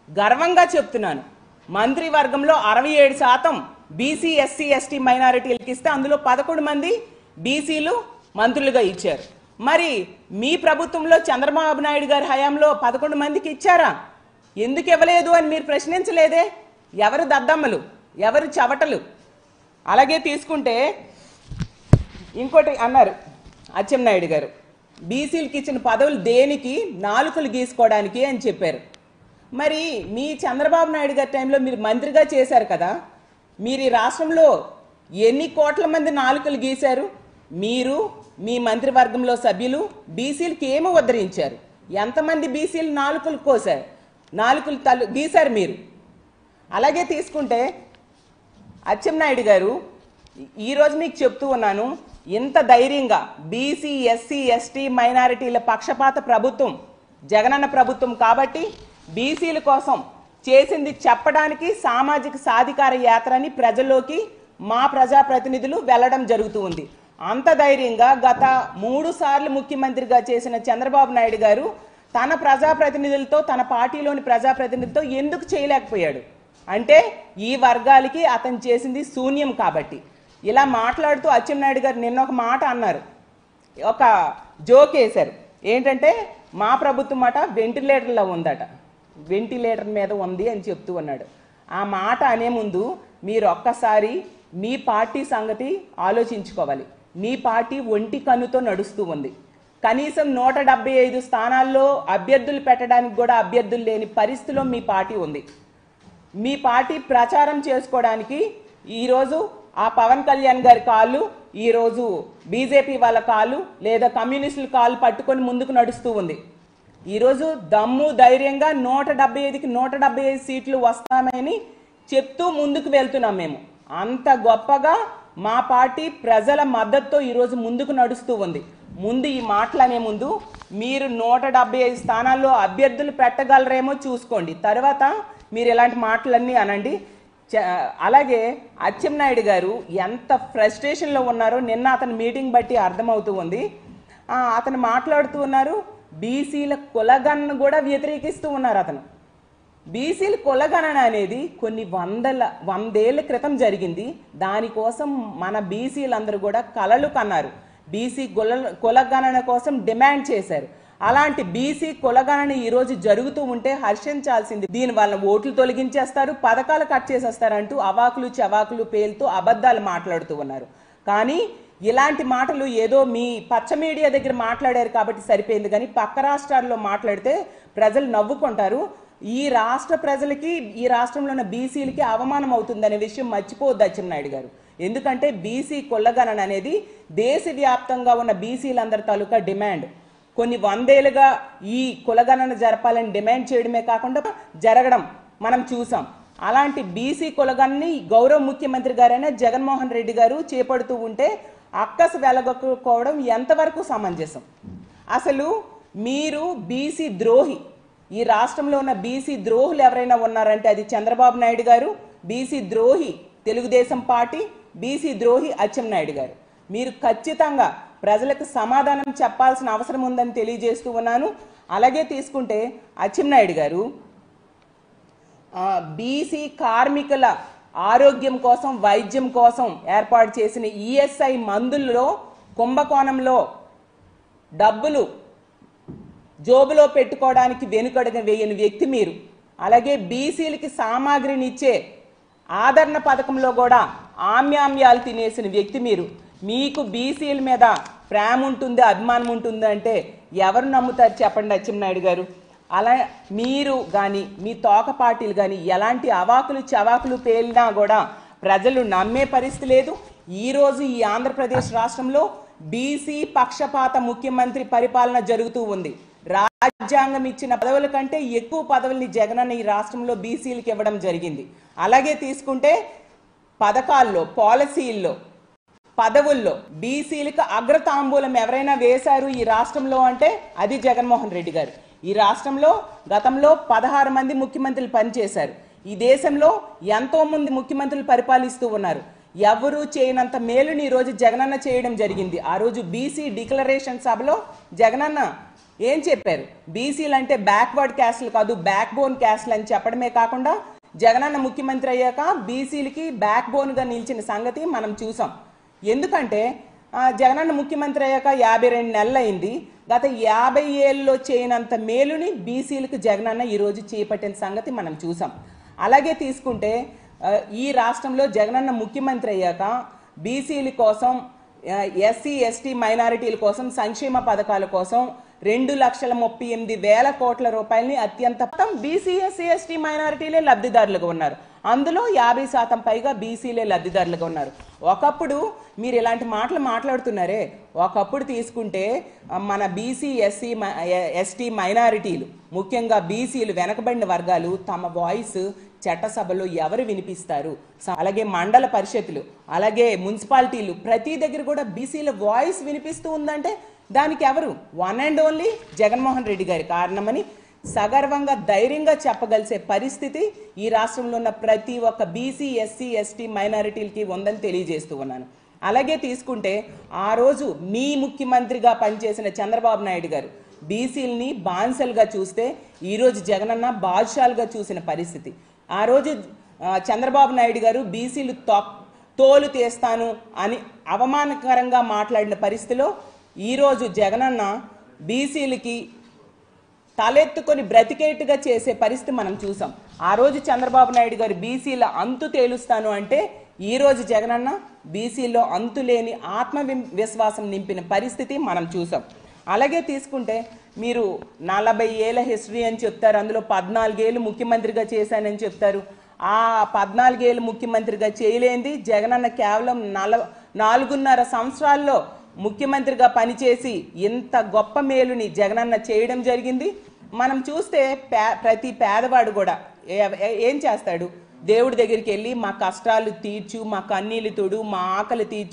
గర్వంగా చెప్తున్నాను మంత్రివర్గంలో అరవై ఏడు శాతం బీసీ ఎస్సీ ఎస్టీ మైనారిటీలకు ఇస్తే అందులో పదకొండు మంది బీసీలు మంత్రులుగా ఇచ్చారు మరి మీ ప్రభుత్వంలో చంద్రబాబు నాయుడు గారి హయాంలో పదకొండు మందికి ఇచ్చారా ఎందుకు ఇవ్వలేదు అని మీరు ప్రశ్నించలేదే ఎవరు దద్దమ్మలు ఎవరు చవటలు అలాగే తీసుకుంటే ఇంకోటి అన్నారు అచ్చెన్నాయుడు గారు బీసీలకి ఇచ్చిన పదవులు దేనికి నాలుకలు గీసుకోవడానికి అని చెప్పారు మరి మీ చంద్రబాబు నాయుడు గారి టైంలో మీరు మంత్రిగా చేశారు కదా మీరు ఈ రాష్ట్రంలో ఎన్ని కోట్ల మంది నాలుకలు గీశారు మీరు మీ మంత్రివర్గంలో సభ్యులు బీసీలకి ఏమి ఉద్ధరించారు ఎంతమంది బీసీలు నాలుకలు కోసారు నాలుకలు తలు గీశారు మీరు అలాగే తీసుకుంటే అచ్చెన్నాయుడు గారు ఈ- ఈరోజు మీకు చెప్తూ ఉన్నాను ఇంత ధైర్యంగా బీసీ ఎస్సీ ఎస్టీ మైనారిటీల పక్షపాత ప్రభుత్వం జగనన్న ప్రభుత్వం కాబట్టి బీసీల కోసం చేసింది చెప్పడానికి సామాజిక సాధికార యాత్రని ప్రజల్లోకి మా ప్రజాప్రతినిధులు వెళ్ళడం జరుగుతూ ఉంది అంత ధైర్యంగా గత మూడు సార్లు ముఖ్యమంత్రిగా చేసిన చంద్రబాబు నాయుడు గారు తన ప్రజాప్రతినిధులతో తన పార్టీలోని ప్రజాప్రతినిధులతో ఎందుకు చేయలేకపోయాడు అంటే ఈ వర్గాలకి అతను చేసింది శూన్యం కాబట్టి ఇలా మాట్లాడుతూ అచ్చెన్నాయుడు గారు నిన్న ఒక మాట అన్నారు ఒక జోక్ వేశారు ఏంటంటే మా ప్రభుత్వం మాట వెంటిలేటర్లో ఉందట వెంటిలేటర్ మీద ఉంది అని చెప్తూ ఉన్నాడు ఆ మాట అనే ముందు మీరు ఒక్కసారి మీ పార్టీ సంగతి ఆలోచించుకోవాలి మీ పార్టీ ఒంటి కన్నుతో నడుస్తూ ఉంది కనీసం నూట డెబ్బై ఐదు స్థానాల్లో అభ్యర్థులు పెట్టడానికి కూడా అభ్యర్థులు లేని పరిస్థితిలో మీ పార్టీ ఉంది మీ పార్టీ ప్రచారం చేసుకోవడానికి ఈరోజు ఆ పవన్ కళ్యాణ్ గారి కాళ్ళు ఈరోజు బీజేపీ వాళ్ళ కాళ్ళు లేదా కమ్యూనిస్టుల కాళ్ళు పట్టుకొని ముందుకు నడుస్తూ ఉంది ఈరోజు దమ్ము ధైర్యంగా నూట డెబ్బై ఐదుకి నూట డెబ్బై ఐదు సీట్లు వస్తామని చెప్తూ ముందుకు వెళ్తున్నాం మేము అంత గొప్పగా మా పార్టీ ప్రజల మద్దతుతో ఈరోజు ముందుకు నడుస్తూ ఉంది ముందు ఈ మాటలనే ముందు మీరు నూట డెబ్బై ఐదు స్థానాల్లో అభ్యర్థులు పెట్టగలరేమో చూసుకోండి తర్వాత మీరు ఇలాంటి మాటలన్నీ అనండి చ- అలాగే అచ్చెన్నాయుడు గారు ఎంత ఫ్రస్ట్రేషన్లో ఉన్నారో నిన్న అతని మీటింగ్ బట్టి అర్థమవుతూ ఉంది ఆ, అతను మాట్లాడుతూ ఉన్నారు బీసీల కులగణను కూడా వ్యతిరేకిస్తూ ఉన్నారు అతను బీసీల కులగణన అనేది కొన్ని వందల వందేళ్ల క్రితం జరిగింది దానికోసం మన బీసీలందరూ కూడా కలలు కన్నారు బీసీ కుల కులగణన కోసం డిమాండ్ చేశారు అలాంటి బీసీ కులగణన ఈరోజు జరుగుతూ ఉంటే హర్షించాల్సింది దీని వల్ల ఓట్లు తొలగించేస్తారు పథకాలు కట్ చేసేస్తారంటూ అవాకులు చవాకులు పేలుతూ అబద్ధాలు మాట్లాడుతూ ఉన్నారు కానీ ఇలాంటి మాటలు ఏదో మీ పచ్చ మీడియా దగ్గర మాట్లాడారు కాబట్టి సరిపోయింది కానీ పక్క రాష్ట్రాల్లో మాట్లాడితే ప్రజలు నవ్వుకుంటారు ఈ రాష్ట్ర ప్రజలకి ఈ రాష్ట్రంలో ఉన్న బీసీలకి అవమానం అవుతుందనే విషయం మర్చిపోవద్దు అచ్చెన్నాయుడు గారు ఎందుకంటే బీసీ కొల్లగణన అనేది దేశవ్యాప్తంగా ఉన్న బీసీలందరి తాలూకా డిమాండ్ కొన్ని వందేలుగా ఈ కులగణన జరపాలని డిమాండ్ చేయడమే కాకుండా జరగడం మనం చూసాం అలాంటి బీసీ కులగణని గౌరవ ముఖ్యమంత్రి గారైన జగన్మోహన్ రెడ్డి గారు చేపడుతూ ఉంటే అక్కసు వెలగొట్టుకోవడం ఎంతవరకు సమంజసం అసలు మీరు బీసీ ద్రోహి ఈ రాష్ట్రంలో ఉన్న బీసీ ద్రోహులు ఎవరైనా ఉన్నారంటే అది చంద్రబాబు నాయుడు గారు బీసీ ద్రోహి తెలుగుదేశం పార్టీ బీసీ ద్రోహి అచ్చెన్నాయుడు గారు మీరు ఖచ్చితంగా ప్రజలకు సమాధానం చెప్పాల్సిన అవసరం ఉందని తెలియజేస్తూ ఉన్నాను అలాగే తీసుకుంటే అచ్చెన్నాయుడు గారు ఆ, బీసీ కార్మికుల ఆరోగ్యం కోసం వైద్యం కోసం ఏర్పాటు చేసిన ఈఎస్ఐ మందుల్లో కుంభకోణంలో డబ్బులు జోబులో పెట్టుకోవడానికి వెనుకడుగ వేయని వ్యక్తి మీరు అలాగే బీసీలకి సామాగ్రిని ఇచ్చే ఆదరణ పథకంలో కూడా ఆమ్యామ్యాలు తినేసిన వ్యక్తి మీరు మీకు బీసీల మీద ప్రేమ ఉంటుంది అభిమానం ఉంటుంది అంటే ఎవరు నమ్ముతారు చెప్పండి అచ్చెన్నాయుడు గారు అలా మీరు కానీ మీ తోక పార్టీలు కానీ ఎలాంటి అవాకులు చవాకులు పేలినా కూడా ప్రజలు నమ్మే పరిస్థితి లేదు ఈరోజు ఈ ఆంధ్రప్రదేశ్ రాష్ట్రంలో బీసీ పక్షపాత ముఖ్యమంత్రి పరిపాలన జరుగుతూ ఉంది రాజ్యాంగం ఇచ్చిన పదవుల కంటే ఎక్కువ పదవుల్ని జగనన్న ఈ రాష్ట్రంలో బీసీలకు ఇవ్వడం జరిగింది అలాగే తీసుకుంటే పథకాల్లో పాలసీల్లో పదవుల్లో బీసీలకు అగ్రతాంబూలం ఎవరైనా వేశారు ఈ రాష్ట్రంలో అంటే అది జగన్మోహన్ రెడ్డి గారు ఈ రాష్ట్రంలో గతంలో పదహారు మంది ముఖ్యమంత్రులు పనిచేశారు ఈ దేశంలో ఎంతో మంది ముఖ్యమంత్రులు పరిపాలిస్తూ ఉన్నారు ఎవరు చేయనంత మేలుని ఈ రోజు జగనన్న చేయడం జరిగింది ఆ రోజు బీసీ డిక్లరేషన్ సభలో జగనన్న ఏం చెప్పారు బీసీలు అంటే బ్యాక్వర్డ్ క్యాస్ట్లు కాదు బ్యాక్ బోన్ క్యాస్ట్లు అని చెప్పడమే కాకుండా జగనన్న ముఖ్యమంత్రి అయ్యాక బీసీలకి బ్యాక్ బోన్గా నిలిచిన సంగతి మనం చూసాం ఎందుకంటే ఆ, జగనన్న ముఖ్యమంత్రి అయ్యాక యాభై రెండు నెలలు అయింది గత యాభై ఏళ్ళలో చేయనంత మేలుని బీసీలకు జగనన్న ఈరోజు చేపట్టిన సంగతి మనం చూసాం అలాగే తీసుకుంటే ఆ, ఈ రాష్ట్రంలో జగనన్న ముఖ్యమంత్రి అయ్యాక బీసీల కోసం ఎస్సీ ఎస్టీ మైనారిటీల కోసం సంక్షేమ పథకాల కోసం రెండు లక్షల ముప్పై ఎనిమిది వేల కోట్ల రూపాయలని అత్యంత బీసీ ఎస్సీ ఎస్టీ మైనారిటీలే లబ్ధిదారులుగా ఉన్నారు అందులో యాభై శాతం పైగా బీసీలే లబ్ధిదారులుగా ఉన్నారు ఒకప్పుడు మీరు ఇలాంటి మాటలు మాట్లాడుతున్నారే ఒకప్పుడు తీసుకుంటే ఆ, మన బీసీ ఎస్సీ ఎస్టీ మైనారిటీలు ముఖ్యంగా బీసీలు వెనకబడిన వర్గాలు తమ వాయిస్ చట్టసభలో ఎవరు వినిపిస్తారు స- అలాగే మండల పరిషత్తులు అలాగే మున్సిపాలిటీలు ప్రతి దగ్గర కూడా బీసీల వాయిస్ వినిపిస్తూ ఉందంటే దానికి ఎవరు one and only Jaganmohan Reddy గారి కారణమని సగర్వంగా ధైర్యంగా చెప్పగలిసే పరిస్థితి ఈ రాష్ట్రంలో ఉన్న ప్రతి ఒక్క బీసీ ఎస్సీ ఎస్టీ మైనారిటీలకి ఉందని తెలియజేస్తూ ఉన్నాను అలాగే తీసుకుంటే ఆ రోజు మీ ముఖ్యమంత్రిగా పనిచేసిన చంద్రబాబు నాయుడు గారు బీసీలని బాన్సలుగా చూస్తే ఈరోజు జగనన్న బాద్షాలుగా చూసిన పరిస్థితి ఆ రోజు ఆ, చంద్రబాబు నాయుడు గారు బీసీలు తొక్ తోలు తీస్తాను అని అవమానకరంగా మాట్లాడిన పరిస్థితిలో ఈరోజు జగనన్న బీసీలకి తలెత్తుకొని బ్రతికేట్టుగా చేసే పరిస్థితి మనం చూసాం ఆ రోజు చంద్రబాబు నాయుడు గారు బీసీల అంతు తేలుస్తాను అంటే ఈ రోజు జగనన్న బీసీలో అంతులేని ఆత్మ విం- విశ్వాసం నింపిన పరిస్థితి మనం చూసాం అలాగే తీసుకుంటే మీరు నలభై ఏళ్ళ హిస్టరీ అని చెప్తారు అందులో పద్నాలుగేళ్ళు ముఖ్యమంత్రిగా చేశానని చెప్తారు ఆ పద్నాలుగేళ్ళు ముఖ్యమంత్రిగా చేయలేంది జగనన్న కేవలం నల నాలుగున్నర సంవత్సరాల్లో ముఖ్యమంత్రిగా పనిచేసి ఇంత గొప్ప మేలుని జగనన్న చేయడం జరిగింది మనం చూస్తే పే ప్రతి పేదవాడు కూడా ఏ- ఏ- ఏం చేస్తాడు దేవుడి దగ్గరికి వెళ్ళి మా కష్టాలు తీర్చు మా కన్నీళ్ళు తుడు మా ఆకలి తీర్చు